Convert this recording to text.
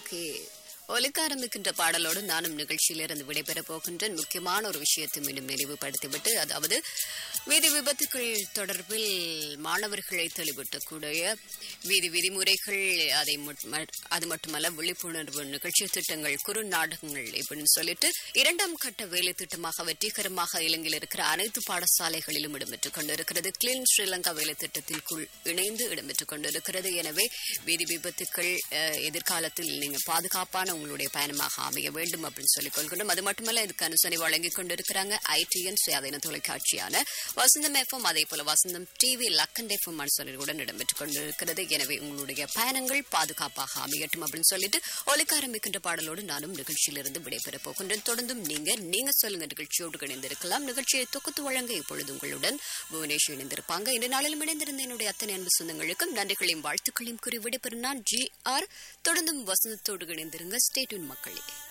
okay ஒலிக்க ஆரம்பிக்கின்ற பாடலோடு நானும் நிகழ்ச்சியிலிருந்து விடைபெறப் போகின்றேன் முக்கியமான ஒரு விஷயத்தை மீண்டும் நினைவுபடுத்திவிட்டு அதாவது வீதி விபத்துகள் தொடர்பில் மாணவர்களை தெளிவூட்டக்கூடிய வீதி விதிமுறைகள் அதை மட்- மட்- அது மட்டுமல்ல விழிப்புணர்வு நிகழ்ச்சி திட்டங்கள் குறு நாடகங்கள் இப்படின்னு சொல்லிட்டு இரண்டாம் கட்ட வேலை திட்டமாக வெற்றிகரமாக இலங்கையில் இருக்கிற அனைத்து பாடசாலைகளிலும் இடம்பெற்றுக் கொண்டிருக்கிறது கிளீன் ஸ்ரீலங்கா வேலை திட்டத்திற்குள் இணைந்து இடம்பெற்றுக் கொண்டிருக்கிறது எனவே வீதி விபத்துக்கள் அஹ், எதிர்காலத்தில் நீங்கள் பாதுகாப்பான உங்களுடைய பயணமாக அமைய வேண்டும் அப்படின்னு சொல்லிக் கொள்கிறோம் அது மட்டுமல்ல இதுக்கு அனுசரணை வழங்கிக் கொண்டிருக்கிறாங்க ஐடிஎன் சுயாதீன தொலைக்காட்சியான வசந்தம் எஃப்எம் அதே போல வசந்தம் டிவி லக்கன் எஃப்எம் அனுசரணையுடன் இடம்பெற்றுக் கொண்டிருக்கிறது எனவே உங்களுடைய பயணங்கள் பாதுகாப்பாக அமையட்டும் அப்படின்னு சொல்லிட்டு ஒலிக்க ஆரம்பிக்கின்ற பாடலோடு நானும் நிகழ்ச்சியிலிருந்து விடைபெறப் போகின்றேன் தொடர்ந்தும் நீங்க நீங்க சொல்லுங்க நிகழ்ச்சியோடு இணைந்திருக்கலாம் நிகழ்ச்சியை தொகுத்து வழங்க இப்பொழுது உங்களுடன் புவனேஷ் இணைந்திருப்பாங்க இந்த நாளிலும் இணைந்திருந்த என்னுடைய அத்தனை அன்பு சொந்தங்களுக்கும் நன்றிகளையும் வாழ்த்துக்களையும் கூறி விடைபெறும் நான் ஜி ஆர் தொடர்ந்தும் வசந்தத்தோடு இணைந்திருங்க ஸ்டேட்யூன் மக்களே